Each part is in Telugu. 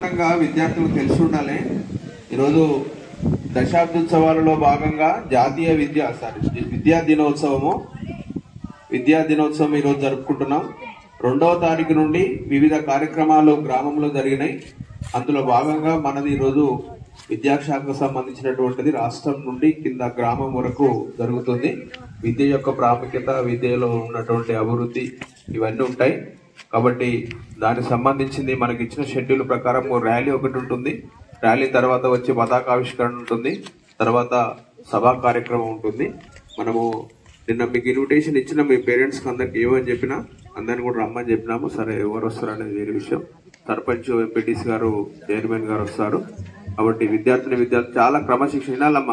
ప్రధానంగా విద్యార్థులకు తెలిసి ఉండాలి ఈరోజు దశాబ్దోత్సవాలలో భాగంగా జాతీయ విద్యా సారీ విద్యా దినోత్సవము విద్యా దినోత్సవం ఈరోజు జరుపుకుంటున్నాం రెండవ తారీఖు నుండి వివిధ కార్యక్రమాలు గ్రామంలో జరిగినాయి అందులో భాగంగా మనది ఈరోజు విద్యాశాఖకు సంబంధించినటువంటిది రాష్ట్రం నుండి కింద గ్రామం వరకు జరుగుతుంది విద్య యొక్క ప్రాముఖ్యత విద్యలో ఉన్నటువంటి అభివృద్ధి ఇవన్నీ ఉంటాయి కాబట్టి దానికి సంబంధించింది మనకి ఇచ్చిన షెడ్యూల్ ప్రకారం ఓ ర్యాలీ ఒకటి ఉంటుంది ర్యాలీ తర్వాత వచ్చి పతాకావిష్కరణ ఉంటుంది తర్వాత సభా కార్యక్రమం ఉంటుంది మనము నిన్న మీకు ఇన్విటేషన్ ఇచ్చిన మీ పేరెంట్స్కి అందరికి ఏమని చెప్పినా అందరిని కూడా రమ్మని చెప్పినాము సరే ఎవరు వస్తారు అనేది వేరే విషయం సర్పంచ్ ఎంపీటీసీ గారు చైర్మన్ గారు వస్తారు కాబట్టి విద్యార్థిని విద్యార్థి చాలా క్రమశిక్షణ వినాలమ్మా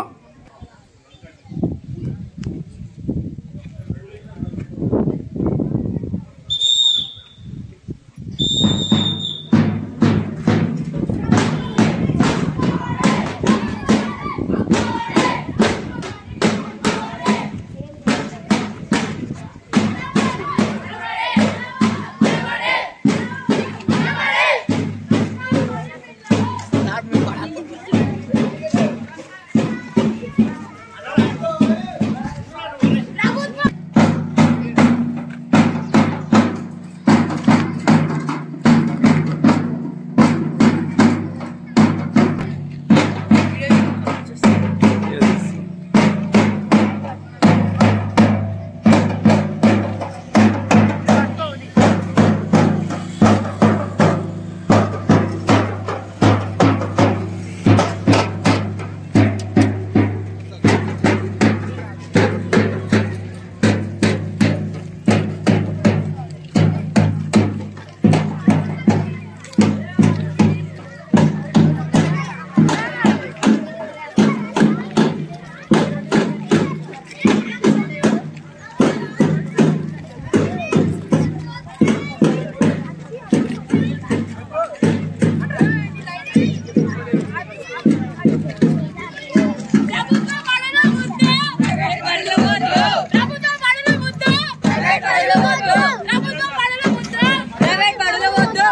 ప్రభుత్వ బడుల ముద్దు ప్రైవేట్ బడుల ముద్దు ప్రభుత్వ బడుల ముద్దు ప్రైవేట్ బడుల ముద్దు ప్రభుత్వ బడుల ముద్దు ప్రైవేట్ బడుల ముద్దు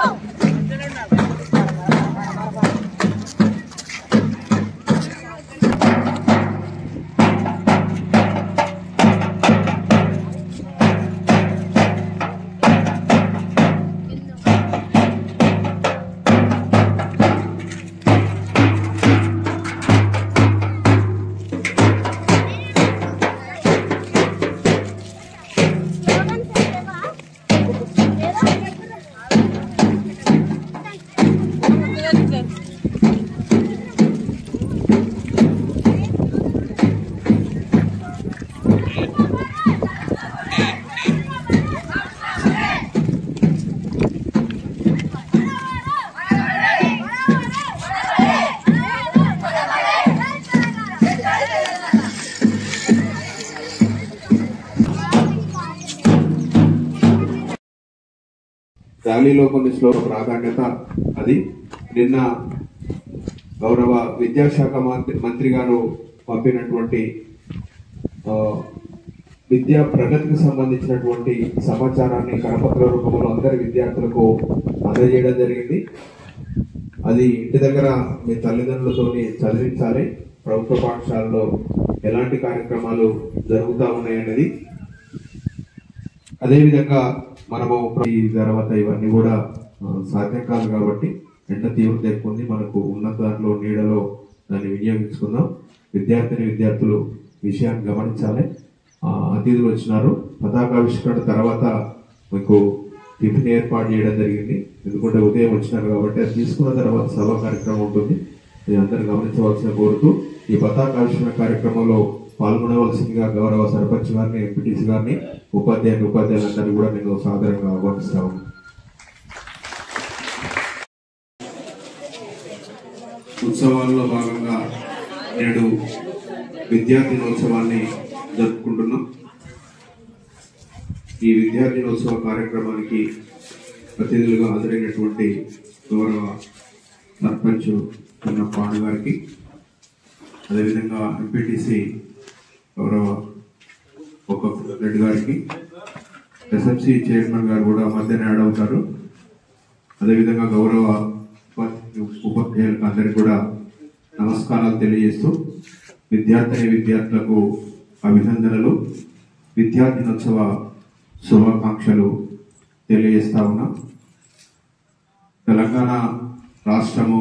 ర్యాలీలో కొన్ని శ్లోక ప్రాధాన్యత అది నిన్న గౌరవ విద్యాశాఖ మంత్రి మంత్రి గారు పంపినటువంటి ఆ, విద్యా ప్రగతికి సంబంధించినటువంటి సమాచారాన్ని కరపత్ర రూపంలో అందరి విద్యార్థులకు అందజేయడం జరిగింది అది ఇంటి దగ్గర మీ తల్లిదండ్రులతో చదివించాలి ప్రభుత్వ పాఠశాలలో ఎలాంటి కార్యక్రమాలు జరుగుతూ ఉన్నాయనేది అదేవిధంగా మనము ఈ తర్వాత ఇవన్నీ కూడా ఆ, సాధ్యం కాదు కాబట్టి ఎండ తీవ్రత ఎక్కువ ఉంది మనకు ఉన్న దాంట్లో నీడలో దాన్ని వినియోగించుకుందాం విద్యార్థిని విద్యార్థులు విషయాన్ని గమనించాలి ఆ, అతిథులు వచ్చినారు పతాకావిష్కరణ తర్వాత మీకు టిఫిన్ ఏర్పాటు చేయడం జరిగింది ఎందుకంటే ఉదయం వచ్చినారు కాబట్టి అది తీసుకున్న తర్వాత సభ కార్యక్రమం ఉంటుంది ఇది అందరూ గమనించవలసిన కోరుతూ ఈ పతాకావిష్కరణ కార్యక్రమంలో పాల్గొనవలసిందిగా గౌరవ సర్పంచ్ గారిని ఎంపీటీసీ గారిని ఉపాధ్యాయుని ఉపాధ్యాయులందరినీ కూడా నేను సాదరంగా ఆహ్వానిస్తా ఉన్నాను ఉత్సవాల్లో భాగంగా నేడు విద్యా దినోత్సవాన్ని జరుపుకుంటున్నాం ఈ విద్యా దినోత్సవ కార్యక్రమానికి అతిథులుగా హాజరైనటువంటి గౌరవ సర్పంచ్ కన్న పాండు గారికి అదేవిధంగా ఎంపీటీసీ గౌరవ ఒక రెడ్డి గారికి ఎస్ఎంసి చైర్మన్ గారు కూడా మధ్యన యాడ్ అవుతారు అదేవిధంగా గౌరవ ఉపాధ్యాయులు అందరికీ కూడా నమస్కారాలు తెలియజేస్తూ విద్యార్థిని విద్యార్థులకు అభినందనలు విద్యా దినోత్సవ శుభాకాంక్షలు తెలియజేస్తా ఉన్నాం తెలంగాణ రాష్ట్రము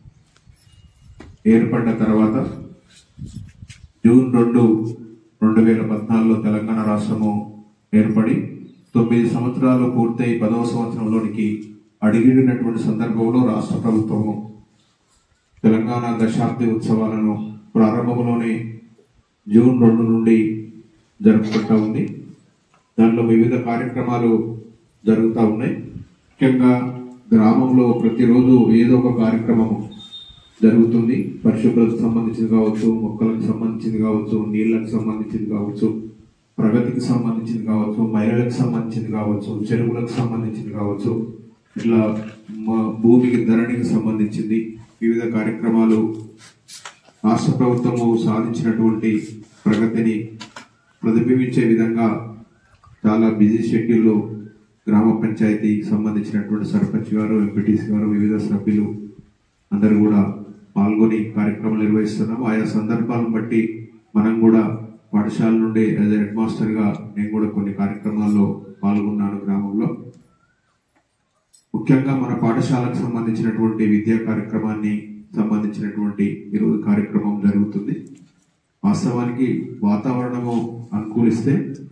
ఏర్పడ్డ తర్వాత జూన్ రెండు రెండు వేల పద్నాలుగులో తెలంగాణ రాష్ట్రము ఏర్పడి తొమ్మిది సంవత్సరాలు పూర్తయి పదవ సంవత్సరంలోనికి అడిగినటువంటి సందర్భంలో రాష్ట్ర ప్రభుత్వము తెలంగాణ దశాబ్ది ఉత్సవాలను ప్రారంభంలోనే జూన్ రెండు నుండి జరుపుకుంటా ఉంది దానిలో వివిధ కార్యక్రమాలు జరుగుతూ ఉన్నాయి ముఖ్యంగా గ్రామంలో ప్రతిరోజు ఏదో ఒక కార్యక్రమం జరుగుతుంది పరిశుభ్రతకు సంబంధించింది కావచ్చు మొక్కలకు సంబంధించింది కావచ్చు నీళ్లకు సంబంధించింది కావచ్చు ప్రగతికి సంబంధించింది కావచ్చు మహిళలకు సంబంధించింది కావచ్చు చెరువులకు సంబంధించింది కావచ్చు ఇట్లా మ- భూమికి ధరణికి సంబంధించింది వివిధ కార్యక్రమాలు రాష్ట్ర ప్రభుత్వము సాధించినటువంటి ప్రగతిని ప్రతిబింబించే విధంగా చాలా బిజీ షెడ్యూల్లో గ్రామ పంచాయతీకి సంబంధించినటువంటి సర్పంచ్ గారు ఎంపీటీసీ గారు వివిధ సభ్యులు అందరూ కూడా పాల్గొని కార్యక్రమాలు నిర్వహిస్తున్నాం ఆయా సందర్భాలను బట్టి మనం కూడా పాఠశాల నుండి యాజ్ హెడ్ మాస్టర్ గా నేను కూడా కొన్ని కార్యక్రమాల్లో పాల్గొన్నాను గ్రామంలో ముఖ్యంగా మన పాఠశాలకు సంబంధించినటువంటి విద్యా కార్యక్రమాన్ని సంబంధించినటువంటి ఈరోజు కార్యక్రమం జరుగుతుంది వాస్తవానికి వాతావరణము అనుకూలిస్తే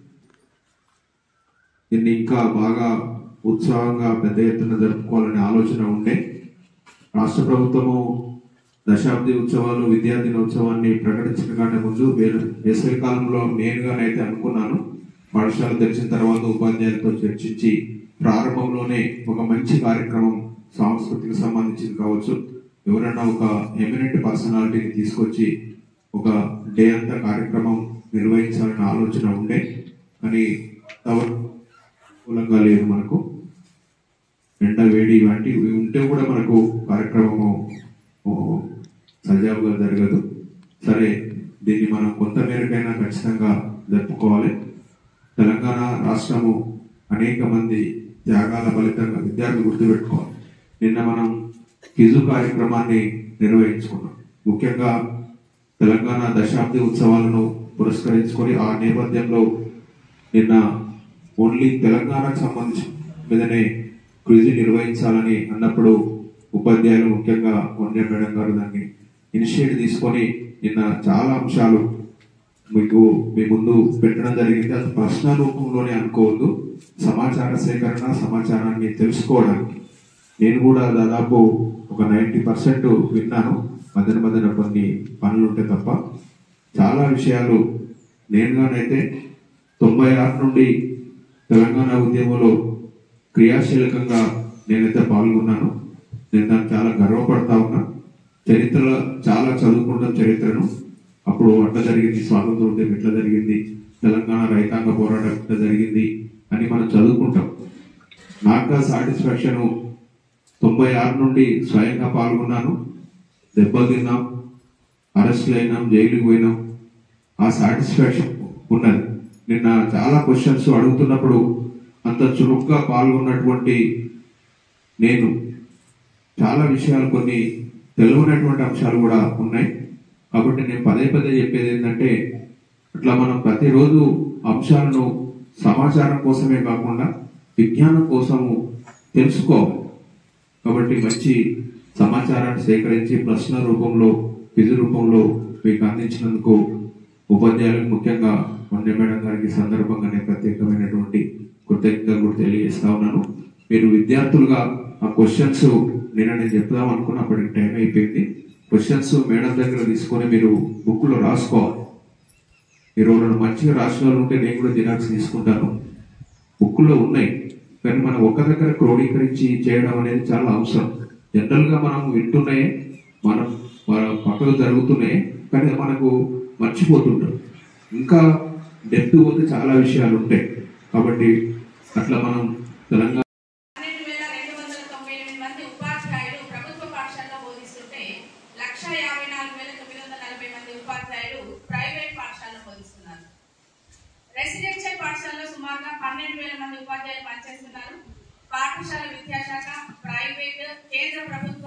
దీన్ని ఇంకా బాగా ఉత్సాహంగా పెద్ద ఎత్తున జరుపుకోవాలనే ఆలోచన ఉండే రాష్ట్ర ప్రభుత్వము దశాబ్ది ఉత్సవాలు విద్యా దినోత్సవాన్ని ప్రకటించిన కంటే ముందు వేరు- వేసవి కాలంలో నేనుగానైతే అనుకున్నాను పాఠశాల తెరిచిన తర్వాత ఉపాధ్యాయులతో చర్చించి ప్రారంభంలోనే ఒక మంచి కార్యక్రమం సాంస్కృతికి సంబంధించింది కావచ్చు ఎవరైనా ఒక ఎమినెంట్ పర్సనాలిటీని తీసుకొచ్చి ఒక డే అంతా కార్యక్రమం నిర్వహించాలనే ఆలోచన ఉండే కానీ తవ- అనుకూలంగా లేదు మనకు ఎండ వేడి ఇలాంటివి ఉంటే కూడా మనకు కార్యక్రమము ఓ, సజావుగా జరగదు సరే దీన్ని మనం కొంత మేరకైనా ఖచ్చితంగా జరుపుకోవాలి తెలంగాణ రాష్ట్రము అనేక మంది త్యాగాల ఫలితంగా విద్యార్థులు గుర్తుపెట్టుకోవాలి నిన్న మనం క్విజు కార్యక్రమాన్ని నిర్వహించుకున్నాం ముఖ్యంగా తెలంగాణ దశాబ్ది ఉత్సవాలను పురస్కరించుకొని ఆ నేపథ్యంలో నిన్న ఓన్లీ తెలంగాణకు సంబంధించి మీదనే క్విజ్ నిర్వహించాలని అన్నప్పుడు ఉపాధ్యాయులు ముఖ్యంగా వన్య మేడం గారు దాన్ని ఇనిషియేట్ తీసుకొని నిన్న చాలా అంశాలు మీకు మీ ముందు పెట్టడం జరిగింది అది ప్రశ్న రూపంలోనే అనుకోవద్దు సమాచార సేకరణ సమాచారాన్ని తెలుసుకోవడానికి నేను కూడా దాదాపు ఒక నైంటీ పర్సెంట్ విన్నాను మధ్యన మధ్యన కొన్ని పనులు ఉంటే తప్ప చాలా విషయాలు నేనుగానైతే తొంభై ఆరు నుండి తెలంగాణ ఉద్యమంలో క్రియాశీలకంగా నేనైతే పాల్గొన్నాను నేను దాన్ని చాలా గర్వపడతా ఉన్నా చరిత్రలో చాలా చదువుకుంటాం చరిత్రను అప్పుడు అట్లా జరిగింది స్వాతంత్ర ఉద్యమం ఎట్లా జరిగింది తెలంగాణ రైతాంగ పోరాటం ఎట్లా జరిగింది అని మనం చదువుకుంటాం నాకు సాటిస్ఫాక్షన్ తొంభై ఆరు నుండి స్వయంగా పాల్గొన్నాను దెబ్బలు తిన్నాం అరెస్ట్లు అయినాం జైలుకి పోయినాం ఆ సాటిస్ఫాక్షన్ ఉన్నది నిన్న చాలా క్వశ్చన్స్ అడుగుతున్నప్పుడు అంత చురుగ్గా పాల్గొన్నటువంటి నేను చాలా విషయాలు కొన్ని తెలియనటువంటి అంశాలు కూడా ఉన్నాయి కాబట్టి నేను పదే పదే చెప్పేది ఏంటంటే అట్లా మనం ప్రతిరోజు అంశాలను సమాచారం కోసమే కాకుండా విజ్ఞానం కోసము తెలుసుకోవాలి కాబట్టి మంచి సమాచారాన్ని సేకరించి ప్రశ్న రూపంలో క్విజ్ రూపంలో మీకు అందించినందుకు ఉపాధ్యాయులకు ముఖ్యంగా వన్య మేడం గారికి ఈ సందర్భంగా నేను ప్రత్యేకమైనటువంటి కృతజ్ఞతలు కూడా తెలియజేస్తా ఉన్నాను మీరు విద్యార్థులుగా ఆ క్వశ్చన్స్ నిన్న నేను చెప్దాం అనుకున్న అప్పటికి టైం అయిపోయింది క్వశ్చన్స్ మేడం దగ్గర తీసుకొని మీరు బుక్లో రాసుకోవాలి మీరు ఎవరైనా మంచిగా రాసిన వాళ్ళు ఉంటే నేను కూడా జిరాక్స్ తీసుకుంటాను బుక్లో ఉన్నాయి కానీ మనం ఒక దగ్గర క్రోడీకరించి చేయడం అనేది చాలా అవసరం జనరల్ గా మనం వింటున్నాయి మనం మన పక్కకు జరుగుతున్నాయి కానీ మనకు మర్చిపోతుంటాం ఇంకా డెప్త్ పోతే చాలా విషయాలు ఉంటాయి కాబట్టి అట్లా మనం తెలంగాణ పన్నెండు వేల రెండు వందల తొంభై ఎనిమిది మంది ఉపాధ్యాయులు ప్రభుత్వ పాఠశాలలో బోధిస్తుంటే లక్ష యాభై నాలుగు వేల తొమ్మిది వందల నలభై మంది ఉపాధ్యాయులు ప్రైవేట్ పాఠశాలలో బోధిస్తున్నారు రెసిడెన్షియల్ పాఠశాలలో సుమారుగా పన్నెండు వేల మంది ఉపాధ్యాయులు పనిచేస్తున్నారు పాఠశాల విద్యాశాఖ ప్రైవేట్ కేంద్ర ప్రభుత్వం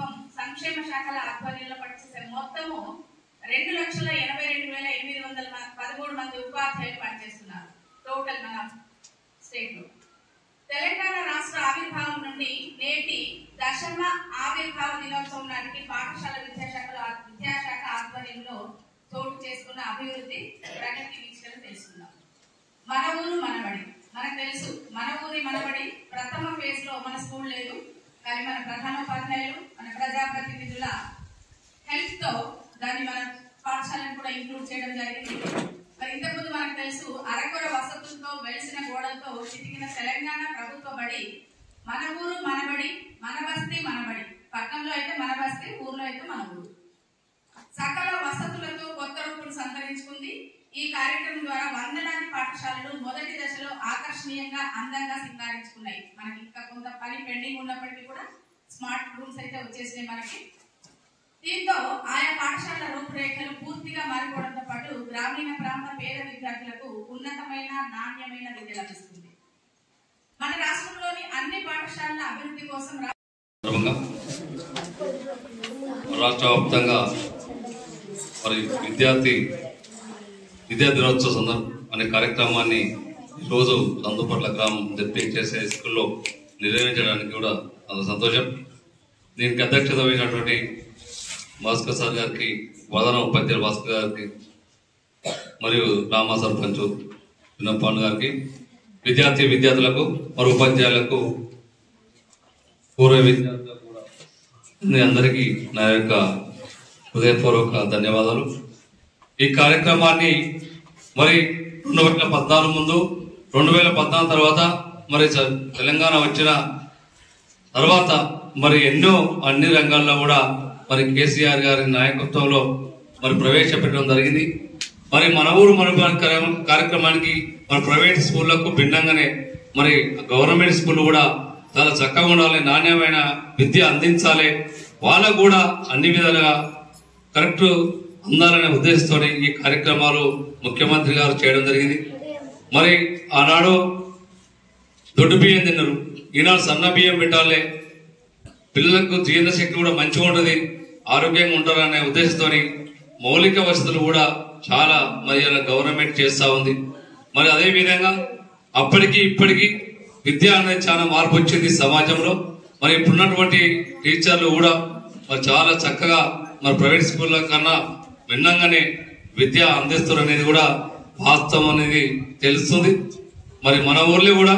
సంక్షేమ శాఖల ఆధ్వర్యంలో పనిచేసే మొత్తము రెండు లక్షల ఎనభై రెండు వేల ఎనిమిది వందల మ- పదమూడు మంది ఉపాధ్యాయులు పనిచేస్తున్నారు టోటల్ మన స్టేట్ లో తెలంగాణ రాష్ట్ర ఆవిర్భావం నుండి నేటి దశమ ఆవిర్భావ దినోత్సవం నాటికి పాఠశాల విద్యాశాఖ విద్యాశాఖ ఆధ్వర్యంలో చోటు చేసుకున్న అభివృద్ధి ప్రగతి వీక్షణ తెలుసుకుందాం మన ఊరు మనబడి మనకు తెలుసు మన ఊరి మనబడి ప్రథమ ఫేజ్ లో మన స్కూల్ లేదు కానీ మన ప్రధానోపాధ్యాయులు మన ప్రజాప్రతినిధుల హెల్ప్ తో దాన్ని మన పాఠశాలను కూడా ఇంక్లూడ్ చేయడం జరిగింది మరి ఇంతకుముందు మనకు తెలుసు అరకొర వసతులతో వెలిసిన గోడలతో చితికిన తెలంగాణ ప్రభుత్వ బడి మన ఊరు మనబడి మన బస్తీ మనబడి పట్టణంలో అయితే మన బస్తీ ఊర్లో అయితే మన ఊరు సకల వసతులతో కొత్త రూపును సంతరించుకుంది ఈ కార్యక్రమం ద్వారా వందలాది పాఠశాలలు మొదటి దశలో ఆకర్షణీయంగా అందంగా సింగారించుకున్నాయి మనకి ఇంకా కొంత పని పెండింగ్ ఉన్నప్పటికీ కూడా స్మార్ట్ రూమ్స్ అయితే వచ్చేసినాయి మనకి దీంతో ఆయా పాఠశాలల రూపురేఖలు పూర్తిగా మారిపోవడంతో పాటు గ్రామీణ ప్రాంత పేద విద్యార్థులకు ఉన్నతమైన నాణ్యమైన విద్య లభిస్తుంది మన రాష్ట్రంలోని అన్ని పాఠశాలల అభివృద్ధి కోసం రా- సందర్భంగా రాష్ట్ర వ్యాప్తంగా మరి విద్యార్థి విద్యా దినోత్సవ సందర్భం అనే కార్యక్రమాన్ని ఈరోజు నందుపట్ల గ్రామం జడ్పీ చేసే స్కూల్లో నిర్వహించడానికి కూడా అంత సంతోషం దీనికి అధ్యక్షత వహించినటువంటి భాస్కర్ సార్ గారికి వదన ఉపాధ్యాయులు భాస్కర్ గారికి మరియు గ్రామ సర్పంచ్ వినపాండు గారికి విద్యార్థి విద్యార్థులకు మరి ఉపాధ్యాయులకు పూర్వ విద్యార్థులకు కూడా మీ అందరికీ నా యొక్క హృదయపూర్వక ధన్యవాదాలు ఈ కార్యక్రమాన్ని మరి రెండు వేల పద్నాలుగు ముందు రెండు వేల పద్నాలుగు తర్వాత మరి చ- తెలంగాణ వచ్చిన తర్వాత మరి ఎన్నో అన్ని రంగాల్లో కూడా మరి కేసీఆర్ గారి నాయకత్వంలో మరి ప్రవేశపెట్టడం జరిగింది మరి మన ఊరు మన కార్య- కార్యక్రమానికి మన ప్రైవేట్ స్కూళ్లకు భిన్నంగానే మరి గవర్నమెంట్ స్కూల్ కూడా చాలా చక్కగా ఉండాలి నాణ్యమైన విద్య అందించాలి వాళ్ళకు కూడా అన్ని విధాలుగా కరెక్ట్ అందాలనే ఉద్దేశంతో ఈ కార్యక్రమాలు ముఖ్యమంత్రి గారు చేయడం జరిగింది మరి ఆనాడు దొడ్డు బియ్యం తిన్నారు ఈనాడు సన్న బియ్యం పెట్టాలి పిల్లలకు జీర్ణశక్తి కూడా మంచిగా ఉంటుంది ఆరోగ్యంగా ఉంటారనే ఉద్దేశంతో మౌలిక వసతులు కూడా చాలా మరి ఇలా గవర్నమెంట్ చేస్తా ఉంది మరి అదే విధంగా అప్పటికి ఇప్పటికి విద్య అనేది చాలా మార్పు వచ్చింది సమాజంలో మరి ఇప్పుడున్నటువంటి టీచర్లు కూడా మరి చాలా చక్కగా మరి ప్రైవేట్ స్కూళ్ళ కన్నా భిన్నంగానే విద్య అందిస్తారు అనేది కూడా వాస్తవం అనేది తెలుస్తుంది మరి మన ఊర్లో కూడా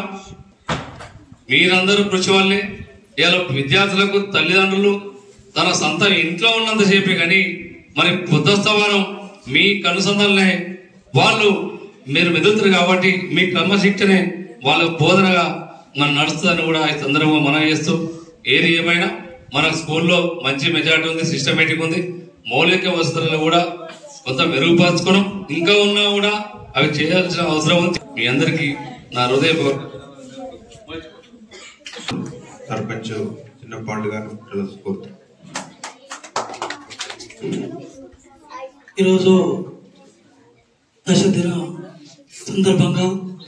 మీరందరూ కృషి వల్లే ఇలా విద్యార్థులకు తల్లిదండ్రులు తన సొంత ఇంట్లో ఉన్నంతసేపే కానీ మరి బుద్ధస్తవానం మీ కనుసంధాలనే వాళ్ళు మీరు మెదులుతారు కాబట్టి మీ క్రమశిక్షణే వాళ్ళ బోధనగా మనం నడుస్తుందని కూడా ఈ సందర్భంగా మనం చేస్తూ ఏది ఏమైనా మన స్కూల్లో మంచి మెజార్టీ ఉంది సిస్టమేటిక్ ఉంది మౌలిక వసతులను కూడా కొంత మెరుగుపరచుకోవడం ఇంకా ఉన్నా కూడా అవి చేయాల్సిన అవసరం ఉంది మీ అందరికీ నా హృదయపూర్వక సర్పంచ్ చిన్నపాండు గారు తెలుసుకోవచ్చు ఈరోజు దశ దిన సందర్భంగా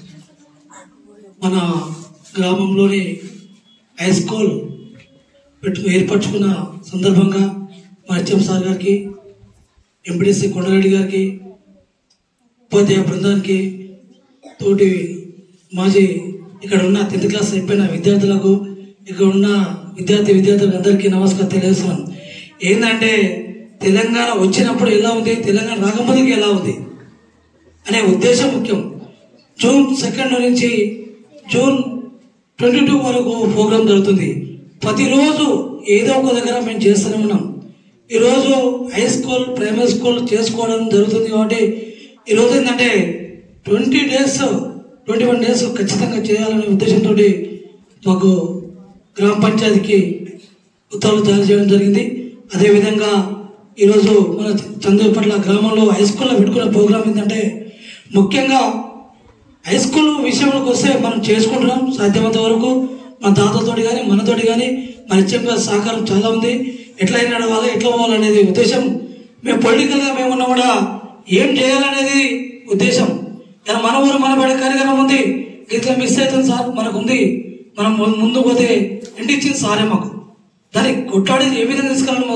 మన గ్రామంలోని హై స్కూల్ పెట్టు ఏర్పరచుకున్న సందర్భంగా మా HM sir garu MPDC Kondareddy garu ఉపాధ్యాయ బృందానికి తోటి మాజీ ఇక్కడ ఉన్న టెన్త్ క్లాస్ అయిపోయిన విద్యార్థులకు ఇక్కడ ఉన్న విద్యార్థి విద్యార్థులకు అందరికీ నమస్కారం తెలియజేస్తున్నాను ఏంటంటే తెలంగాణ వచ్చినప్పుడు ఎలా ఉంది తెలంగాణ రాకముందుకు ఎలా ఉంది అనే ఉద్దేశం ముఖ్యం జూన్ సెకండ్ నుంచి జూన్ ట్వంటీ టూ వరకు ప్రోగ్రాం జరుగుతుంది ప్రతిరోజు ఏదో ఒక దగ్గర మేము చేస్తూనే ఉన్నాం ఈరోజు హై స్కూల్ ప్రైమరీ స్కూల్ చేసుకోవడం జరుగుతుంది కాబట్టి ఈరోజు ఏంటంటే twenty days twenty one days ఖచ్చితంగా చేయాలనే ఉద్దేశంతో మాకు గ్రామ పంచాయతీకి ఉత్తర్వులు జారీ చేయడం జరిగింది అదేవిధంగా ఈరోజు మన చంద్రపట్ల గ్రామంలో హై స్కూల్లో పెట్టుకున్న ప్రోగ్రాం ఏంటంటే ముఖ్యంగా హై స్కూల్ విషయంలోకి వస్తే మనం చేసుకుంటున్నాం సాధ్యమైనంత వరకు మన తాతలతోటి కానీ మనతోటి కానీ మన హెచ్ఎం గారి సహకారం చాలా ఉంది ఎట్లా అయినా నడవాలి ఎట్లా పోవాలనేది ఉద్దేశం మేము పొలిటికల్గా మేమున్నా కూడా ఏం చేయాలనేది ఉద్దేశం కానీ మన ఊరు మన పడే కార్యక్రమం ఉంది ఇట్లా మిస్ అవుతుంది సార్ మనకు ఉంది మనం ము- ముందు పోతే ఇంటి ఇచ్చింది సారే మాకు దాన్ని కొట్లాడి ఏ విధంగా తీసుకెళ్ళాలని మా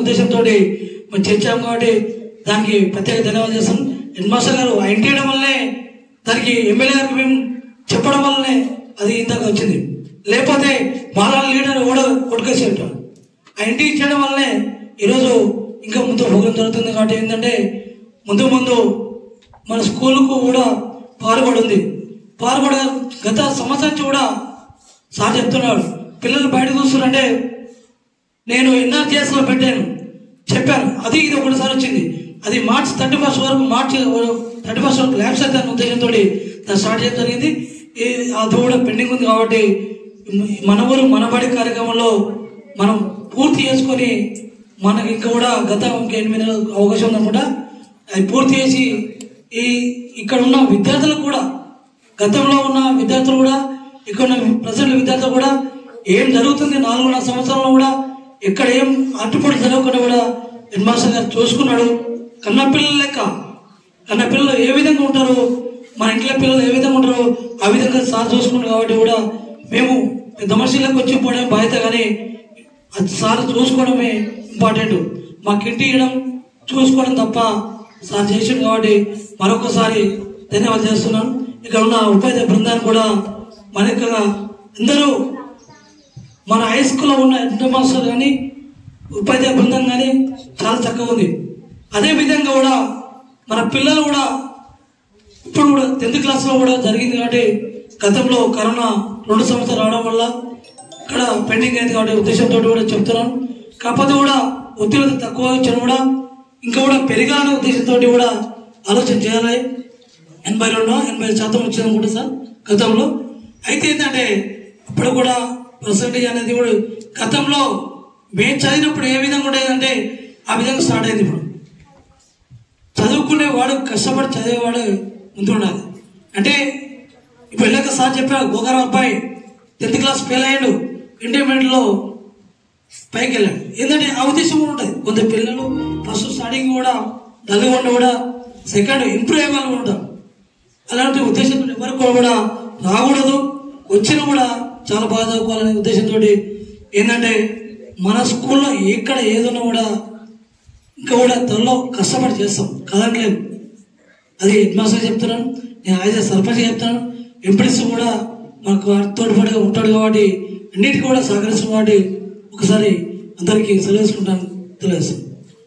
ఉద్దేశంతో మేము చేర్చాము కాబట్టి దానికి ప్రత్యేక ధన్యవాదాలు చేస్తాం హెడ్ మాస్టర్ గారు ఆ ఇంటి వేయడం వల్లనే దానికి ఎమ్మెల్యే గారికి మేము చెప్పడం వల్లనే అది ఇంతకు వచ్చింది లేకపోతే మాలా లీడర్ కూడా కొట్టుకేసి ఉంటాం ఆ ఇంటికి ఇచ్చడం వల్లనే ఈరోజు ఇంకా ముందు ప్రోగ్రాం జరుగుతుంది కాబట్టి ఏంటంటే ముందు ముందు మన స్కూల్కు కూడా పాల్గొడి ఉంది పాల్గొడ గత సంవత్సరం నుంచి కూడా సార్ చెప్తున్నాడు పిల్లలు బయట చూస్తున్నారంటే నేను ఎన్ఆర్జీఎస్ లో పెట్టాను చెప్పాను అది ఇది ఒకటిసారి వచ్చింది అది మార్చ్ థర్టీ ఫస్ట్ వరకు మార్చ్ థర్టీ ఫస్ట్ వరకు ల్యాబ్స్ అయితే అనే ఉద్దేశంతో దాన్ని స్టార్ట్ చేయడం జరిగింది ఈ- అది కూడా పెండింగ్ ఉంది కాబట్టి మన ఊరు మనబడి కార్యక్రమంలో మనం పూర్తి చేసుకొని మనకి ఇంకా కూడా గత ఇంకా ఎనిమిది నెలలు అవకాశం ఉందనుకుంటా అది పూర్తి చేసి ఈ ఇక్కడ ఉన్న విద్యార్థులకు కూడా గతంలో ఉన్న విద్యార్థులు కూడా ఇక్కడ ఉన్న ప్రజెంట్ విద్యార్థులు కూడా ఏం జరుగుతుంది నాలుగున్నర సంవత్సరంలో కూడా ఎక్కడ ఏం అట్టుపడి జరగకుండా కూడా హెడ్ మాస్టర్ గారు చూసుకున్నాడు కన్న పిల్లల లెక్క కన్న పిల్లలు ఏ విధంగా ఉంటారు మన ఇంట్లో పిల్లలు ఏ విధంగా ఉంటారో ఆ విధంగా సార్ చూసుకున్నాడు కాబట్టి కూడా మేము పెద్ద మనుషులకు వచ్చి పోవడం బాధ్యత కానీ అది సార్ చూసుకోవడమే ఇంపార్టెంట్ మాకు ఇంటి ఇవ్వడం చూసుకోవడం తప్ప సార్ చేసిండు కాబట్టి మరొకసారి ధన్యవాదాలు చేస్తున్నాను ఇక్కడ ఉన్న ఉపాధ్యాయ బృందాన్ని కూడా మన యొక్క అందరూ మన హై స్కూల్లో ఉన్న హెడ్ మాస్టర్ కానీ ఉపాధ్యాయ బృందం కానీ చాలా చక్కగా ఉంది అదే విధంగా కూడా మన పిల్లలు కూడా ఇప్పుడు కూడా టెన్త్ క్లాస్లో కూడా జరిగింది కాబట్టి గతంలో కరోనా రెండు సంవత్సరాలు రావడం వల్ల ఇక్కడ పెండింగ్ అయింది కాబట్టి ఉద్దేశంతో కూడా చెప్తున్నాను కాకపోతే కూడా ఉద్యోగం తక్కువ వచ్చిన కూడా ఇంకా కూడా పెరగాలనే ఉద్దేశంతో కూడా ఆలోచన చేయాలి ఎనభై రెండు ఎనభై శాతం వచ్చింది అనుకుంటా సార్ గతంలో అయితే ఏంటంటే ఇప్పుడు కూడా పర్సంటేజ్ అనేది కూడా గతంలో మేము చదివినప్పుడు ఏ విధంగా ఉండేదంటే ఆ విధంగా స్టార్ట్ అయింది ఇప్పుడు చదువుకునే వాడు కష్టపడి చదివేవాడు ముందు ఉండాలి అంటే ఇప్పుడు వెళ్ళాక సార్ చెప్పారు గోగారావు అబ్బాయి టెన్త్ క్లాస్ ఫెయిల్ అయ్యాడు ఇంటర్మీడియట్లో పైకి వెళ్ళాడు ఏంటంటే ఆ ఉద్దేశం కూడా ఉంటుంది కొంత పిల్లలు ఫస్ట్ స్టార్టింగ్ కూడా డల్గా ఉండి కూడా సెకండ్ ఇంప్రూవ్ అయ్యే వాళ్ళు కూడా ఉంటారు అలాంటి ఉద్దేశంతో ఎవరికి కూడా రాకూడదు వచ్చినా కూడా చాలా బాగా చదువుకోవాలనే ఉద్దేశంతో ఏంటంటే మన స్కూల్లో ఎక్కడ ఏదన్నా కూడా ఇంకా కూడా త్వరలో కష్టపడి చేస్తాం కదట్లేదు అది హెడ్ మాస్టర్ చెప్తున్నాను నేను అయితే సర్పంచ్ చెప్తున్నాను ఎంపీడీసీ కూడా మాకు తోడ్పాటుగా ఉంటాడు కాబట్టి అన్నిటికీ కూడా సహకరిస్తాం కాబట్టి ఒకసారి అందరికీ సెలవు తీసుకుంటాను తెలియజేస్తాను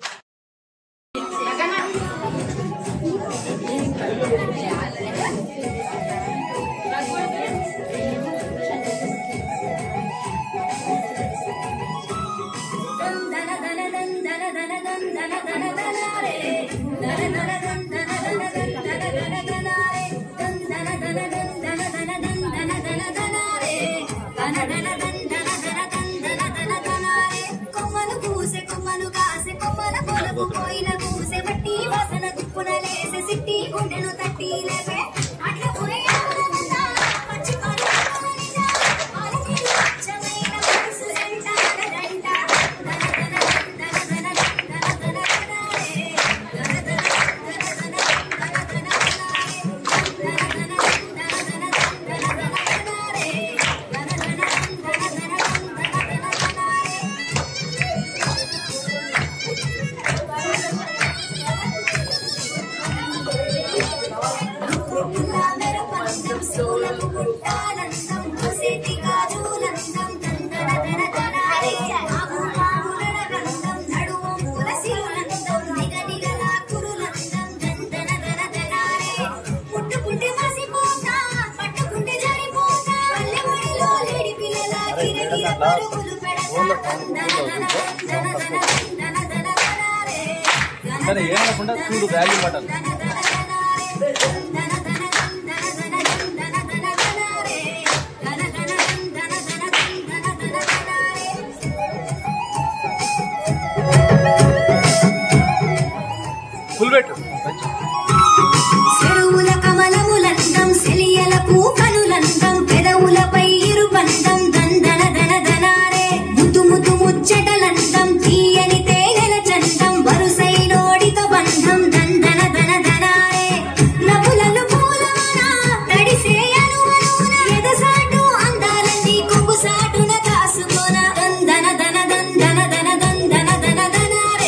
కొమ్మలు పూసే కొమ్మలు కాసే కొమ్మల పొలకు కోయిల పూసే మట్టి వాసన తుప్పున లేసే సిట్టి గుండెను తట్టి లేపే అట్ల పోయేదా పచ్చి పరువాలిదా ఆలకి లక్షమైన మనసు జంట జంట దన దన దన దన దన దన దనారే దన దన దన దన దన దన దనారే దన దన దన దన దన దన దనారే దన దన దన దన దన దన దనారే మెరపందం సూలకు పుట్టానందం వసేటి గాజులందం దందన దన దనారే ఆకు పాములన గంధం నడువంపుల శివనందం నిగ నిగల కురులందం దందన దన దనారే పుట్టు పుట్టి మసిపోతా పట్టుకుంటే జారిపోతా పల్లె ఒడిలో లేడి పిల్లల గిరగిర పరుగులు పెడతా దందన దన దందన దన దందన దన దనారే సరే ఏమనకుండా చూడు వాల్యూ బటన్ ఫుల్ పెట్టు చెరువుల కమలములందం సెలియల పూకనులందం పెదవులపై ఇరుబందం దందన దన దనారే ముద్దు ముద్దు ముచ్చటలందం తీయని తేనెల చందం వరుసైనోడితో బంధం దందన దన దనారే నవ్వులను పూలవన తడిసేయను అనున ఎదసాటు అందాలన్నీ కొంగు సాటున కాసుకోన దందన దన దందన దన దందన దన దనారే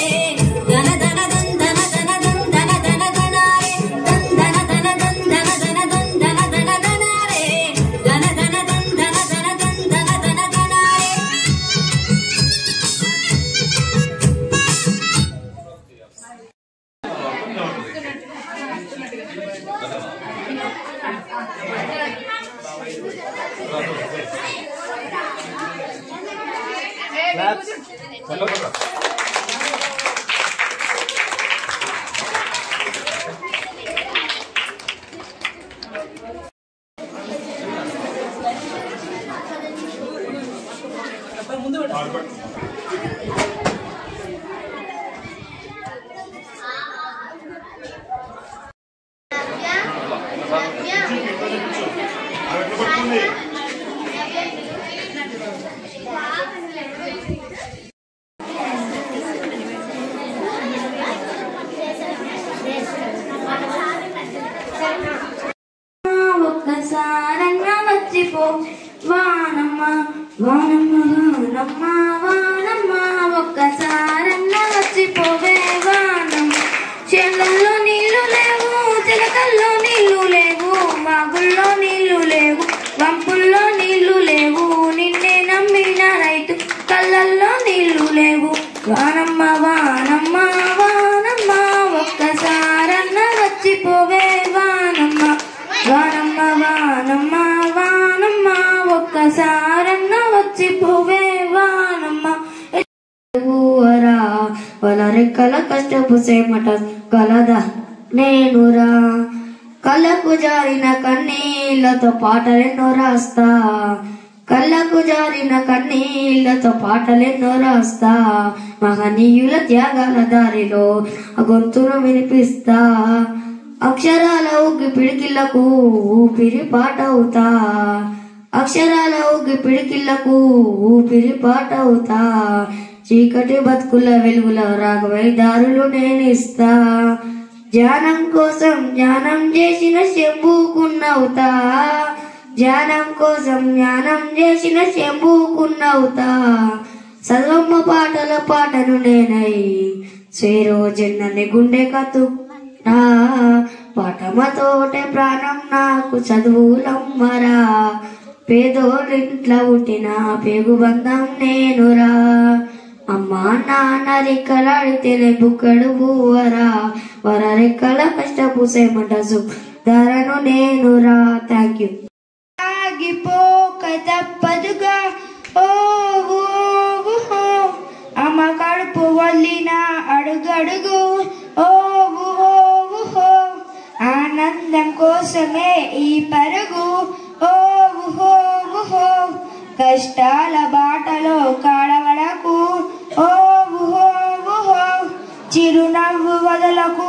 ఒక్కసారన్న వచ్చిపోవే వానమ్మ చేలల్లో నీళ్లు లేవు చిలకల్లో నీళ్లు లేవు వాగుల్లో నీళ్లు లేవు వంపుల్లో నీళ్లు లేవు నిన్నే నమ్మిన రైతు కళ్ళల్లో నీళ్లు లేవు వానమ్మ వానమ్మ వానమ్మ ఒక్కసారన్న వచ్చిపోవే వానమ్మ వానమ్మ వానమ్మ వానమ్మ ఒక్కసారన్న వచ్చిపోవే వానమ్మ ఊరా వాళ్ళ రెక్కల కష్టపు సేమట కలదా నేనురా కళ్ళకు జారిన కన్నీళ్లతో పాటలెన్నో రాస్తా కళ్ళకు జారిన కన్నీళ్లతో పాటలెన్నో రాస్తా మహనీయుల త్యాగాల దారిలో ఆ గొంతును వినిపిస్తా అక్షరాల ఊగి పిడికిళ్లకు ఊపిరి పాటవుతా అక్షరాల ఊగి పిడికిళ్లకు ఊపిరి పాటవుతా చీకటి బతుకుల వెలుగుల రాగవై దారులు నేను ఇస్తా ధ్యానం కోసం ధ్యానం చేసిన శంభుకున్నవుతా ధ్యానం కోసం జ్ఞానం చేసిన శంభుకున్నవుతా సర్వమ్మ పాటల పాటను నేనై స్వేరో జన్నని గుండె కతు నా పాఠమతోటే ప్రాణం నాకు చదువులమ్మరా పేదోళ్ళింట్లో పుట్టిన పేగు బంధం నేనురా అమ్మా నాన్న రెక్కలాడితేనే బుక్కడు బువ్వరా వర రెక్కల కష్టపు సేమంటసు ధరను నేనురా థ్యాంక్ యూ ఆగిపోక తప్పదుగా ఓ ఓ, ఓ, అమ్మ కడుపు వల్లిన అడుగడుగు ఓ ఓ, ఓ, ఆనందం కోసమే ఈ పరుగు ఓ ఓ, ఓ, కష్టాల బాటలో కాడవడకు ఓ ఓ, ఓ, చిరునవ్వు వదలకు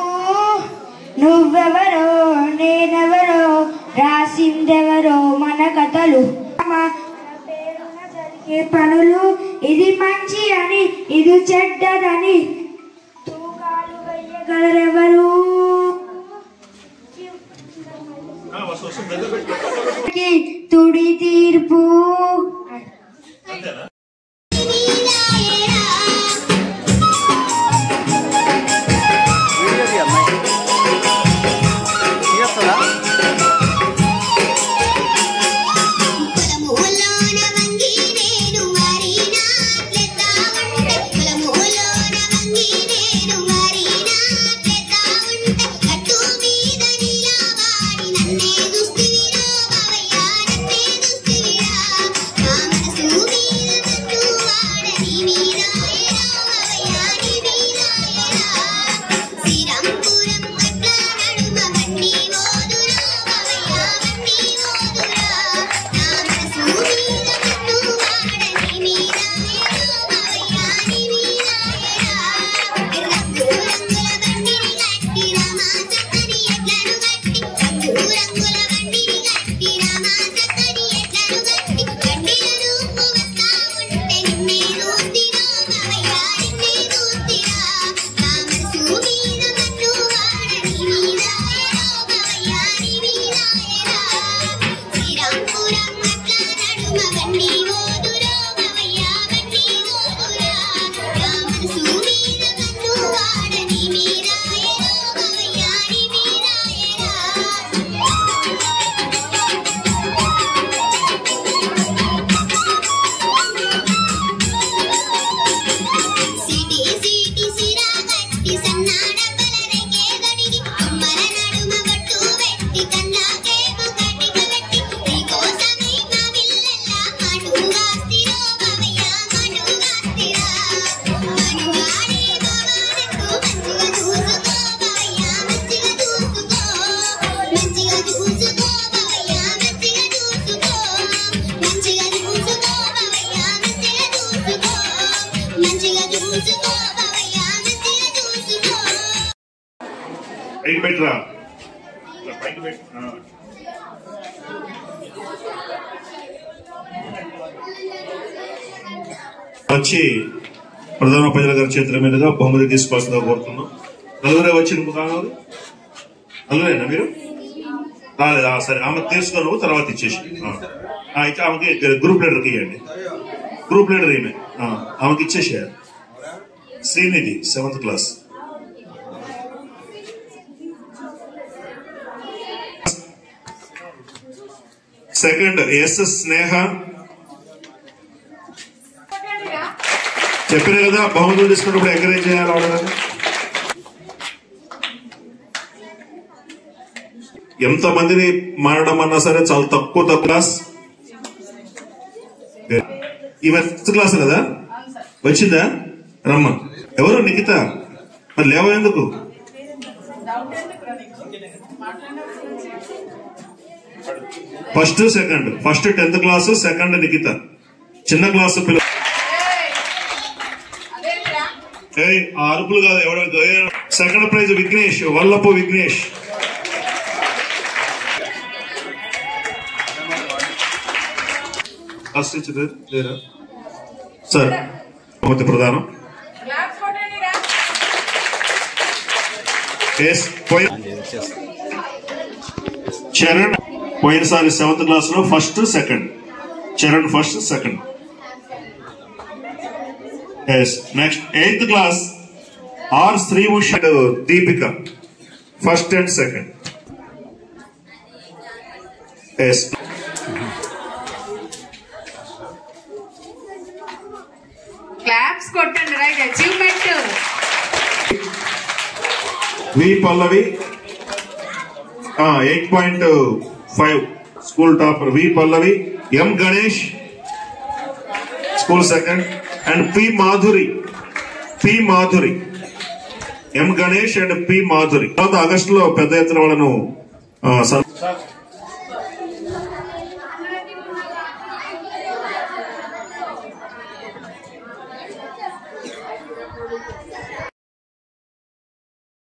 నువ్వెవరో నేనెవరో రాసిందెవరో మన కథలు మన పేరున జరిగే పనులు ఇది మంచి అని ఇది చెడ్డదని తూకాలు వేయగలరెవరు తుడి తీర్పు వీడియో తీ అమ్మాయి తీయొస్తుందా పొలములోన వంగి నేను వరి నాట్లెత్తా ఉంటే పొలములోన వంగి నేను వరి నాట్లెత్తా ఉంటే గట్టు మీద నిలబడి నన్నే దుస్తివిరా బావయ్య నన్నే దుస్తివిరా నా మనసు మీద మన్ను వాడని మీరాయరా బావయ్య నీ మీరాయరా శ్రీరాంపురం అట్ల నడుమ బండి ఓదురా బావయ్య బండి ఓదురా నా మనసు మీద మన్ను వాడని మీరాయరా బావయ్య నీ మీరాయరా రంగు రంగుల బండిని గట్టి రామా చక్కని ఎడ్లను గట్టి రంగు రంగుల బండిని గట్టి రామా చక్కని ఎడ్లను గట్టి బండిల రూపు వస్తా ఉంటే నిన్నే దూస్తిరా బావయ్య నిన్నే దూస్తిరా నా మనసు మీద మన్ను వాడని మీరాయరా బావయ్య నీ మీరాయరా శ్రీరాంపురం అట్ల నడుమ బండి ఓదురా బావయ్య బండి ఓదురా నా మనసు మీద మన్ను వాడని మీరాయరా బావయ్య నీ మీరాయరా సిటీ సిటీ సిరా గట్టి సన్నాడ బలరకే గడిగి కొమ్మల నడుమ బట్టు వెట్టి కన్నాకేమో కటిక వెట్టి నీకోసమై నా విల్లల్లా మనుగాస్తిరో బావయ్య మనుగాస్తిరా మనుగాడే బావానట్టు మంచిగా చూసుకో బావయ్య మంచిగా చూసుకో మంచిగా చూసుకో బావయ్య మంచిగా చూసుకో మంచిగా చూసుకో బావయ్య మంచిగా చూసుకో మంచిగా చూసుకో బావయ్య మంచిగా చూసుకో పైకి పెట్టరా ఇలా పైకి పెట్టు ఆ. వచ్చి ప్రధాన ప్రజల గారి చేతుల మీదుగా బహుమతి తీసుకోవాల్సిందిగా కోరుతున్నాం నలుగురే వచ్చి కావాలి నలుగురేనా మీరు రాలేదా ఆ, సరే ఆమె తీసుకో నువ్వు తర్వాత ఇచ్చేసి ఆ. ఆ, అయితే ఆమెకి గ్రూప్ లీడర్కి ఇవ్వండి గ్రూప్ లీడర్ ఈమె ఆ, ఆమెకి ఇచ్చేసేయాలి Srinidhi seventh class second yes Sneha చెప్పిన కదా బహుమతులు తీసుకున్నప్పుడు ఎంకరేజ్ చేయాలి వాళ్ళని ఎంత మందిని మారడం అన్నా సరే చాలా తక్కువ తక్కువ క్లాస్ ఈమె ఫిఫ్త్ క్లాస్ కదా వచ్చిందా రమ్మ ఎవరు నిఖిత మరి లేవ ఎందుకు first second first tenth class second Nikhita చిన్న క్లాస్ పిల్ల ఏయ్, ఆ అరుపులు కాదు ఎవడో second prize Vignesh Vallapu Vignesh first ఇచ్చింది లేరా సార్ బహుమతి ప్రధానం ఎస్ పోయి చరణ్ పోయినసారి సెవెంత్ క్లాస్ లో first second Charan first second yes next eighth class R Sribhushan Deepika first and second yes claps కొట్టండి right achievement V Pallavi eight point five school topper V Pallavi M Ganesh school second and P Madhuri P Madhuri M Ganesh and P Madhuri తర్వాత ఆగస్టులో పెద్ద ఎత్తున వాళ్ళను ఆ, సన్-